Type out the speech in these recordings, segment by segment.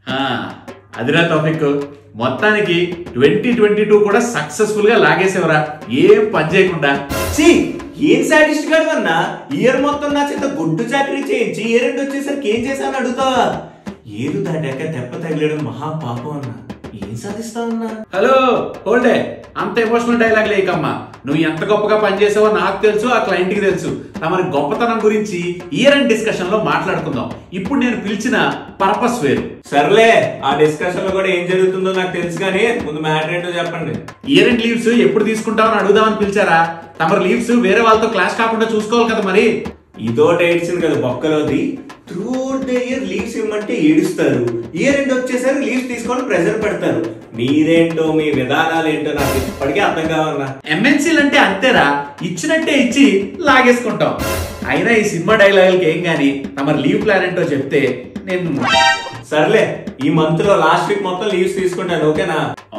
ఆ, అదిరా టాపిక్ మొత్తానికి ట్వంటీ ట్వంటీ టూ కూడా సక్సెస్ఫుల్ గా లాగేసేవరా ఏం పని చేయకుండా ఛీ, ఏం సాటిస్ట్ గాడు అన్నా ఇయర్ మొత్తం నా చేత గుడ్డు చాకరీ చేయించి ఇయర్ ఎండ్ వచ్చేసరికి ఏం చేశాను అడుగుతావా ఏరు దాటాక దెబ్బ తగిలడం మహా పాపం అన్నా ఏం సాధిస్తావన్నా హలో హోల్డే అంత ఎమోషనల్ డైలాగ్ లేకమ్మా నువ్వు ఎంత గొప్పగా పనిచేసావో నాకు తెలుసు ఆ క్లయింట్ కి తెలుసు తమరి గొప్పతనం గురించి ఇయర్ అండ్ డిస్కషన్ లో మాట్లాడుకుందాం ఇప్పుడు నేను పిలిచిన పర్పస్ వేరు సర్లే ఆ డిస్కషన్ లో కూడా ఏం జరుగుతుందో నాకు తెలుసు కానీ ముందు మ్యాటర్ ఏంటో చెప్పండి ఇయర్ అండ్ లీవ్స్ ఎప్పుడు తీసుకుంటామని అడుగుదామని పిలిచారా తమరు లీవ్స్ వేరే వాళ్ళతో క్లాస్ కాకుండా చూసుకోవాలి కదా మరి ఇదో ఏడ్చింది కదా బొక్కలోది త్రూ ద ఇయర్ లీవ్స్ ఇవ్వమంటే ఏడుస్తారు ఇయర్ ఎండ్ వచ్చేసరికి లీవ్స్ తీసుకొని ప్రెజర్ పెడతారు మీరేంటో మీ విధానాలు ఏంటో నాకు ఇప్పటికీ అర్థం కావన్నా ఎంఎన్సీలు అంటే అంతేరా ఇచ్చినట్టే ఇచ్చి లాగేసుకుంటాం అయినా ఈ సినిమా డైలాగులకి ఏం గానీ తమరు లీవ్ ప్లాన్ ఏంటో చెప్తే నేను సర్లే ఈ మంత్ లో లాస్ట్ వీక్ మొత్తం లీవ్స్ తీసుకుంటాను ఓకేనా ఆ,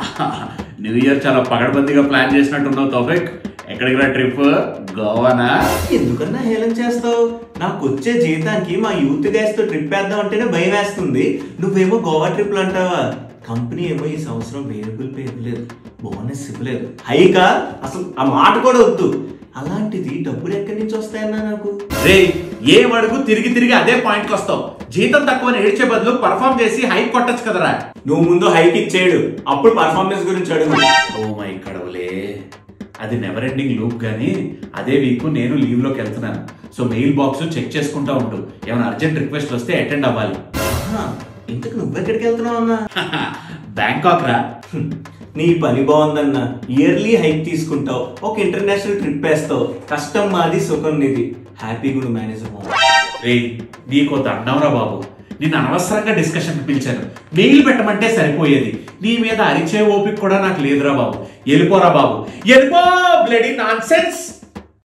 న్యూ ఇయర్ చాలా పగడబందిగా ప్లాన్ చేసినట్టున్నావు తోఫిక్ ఎక్కడికి రా ట్రిప్ గోవానా ఎందుకన్నా హేళన చేస్తావు నాకు వచ్చే జీతానికి మా యూత్ గైస్ తో ట్రిప్ వేద్దాం అంటేనే భయం వేస్తుంది నువ్వేమో గోవా ట్రిప్లు అంటావా కంపెనీ ఏమో ఈ సంవత్సరం వేరియబుల్ పే ఇవ్వలేదు బోనస్ ఇవ్వలేదు హైకా అసలు ఆ మాట కూడా వద్దు అలాంటిది డబ్బులు ఎక్కడి నుంచి వస్తాయన్నా నాకు రే ఏం అడుగు తిరిగి తిరిగి అదే పాయింట్కి వస్తావు జీతం తక్కువ ఏడ్చే బదులు పర్ఫామ్ చేసి హైక్ కొట్టచ్చు కదరా నువ్వు ముందు హైక్ ఇచ్చేయడు అప్పుడు పర్ఫార్మెన్స్ గురించి అడుగు ఓ మై కడవలే అది నెవర్ ఎండింగ్ లూప్ గానీ అదే వీక్ నేను లీవ్ లోకి వెళ్తున్నాను సో మెయిల్ బాక్స్ చెక్ చేసుకుంటా ఉంటూ ఏమైనా అర్జెంట్ రిక్వెస్ట్ వస్తే అటెండ్ అవ్వాలి ఆహా, ఇంతకు నువ్వెక్కడికి వెళ్తున్నావు అన్నా బ్యాంకాక్ రా హ్మ్. నీ పని బాగుందన్న ఇయర్లీ హైక్ తీసుకుంటావు ఒక ఇంటర్నేషనల్ ట్రిప్ వేస్తావు కష్టం మాది సుఖం నీది హ్యాపీ గుడ్ మేనేజర్ రే నీకో దండంరా బాబు నిన్ను అనవసరంగా డిస్కషన్ పిలిచాను మెయిల్ పెట్టమంటే సరిపోయేది నీ మీద అరిచే ఓపిక కూడా నాకు లేదురా బాబు వెళ్ళిపోరా బాబు వెళ్ళిపో బ్లడీ నాన్ సెన్స్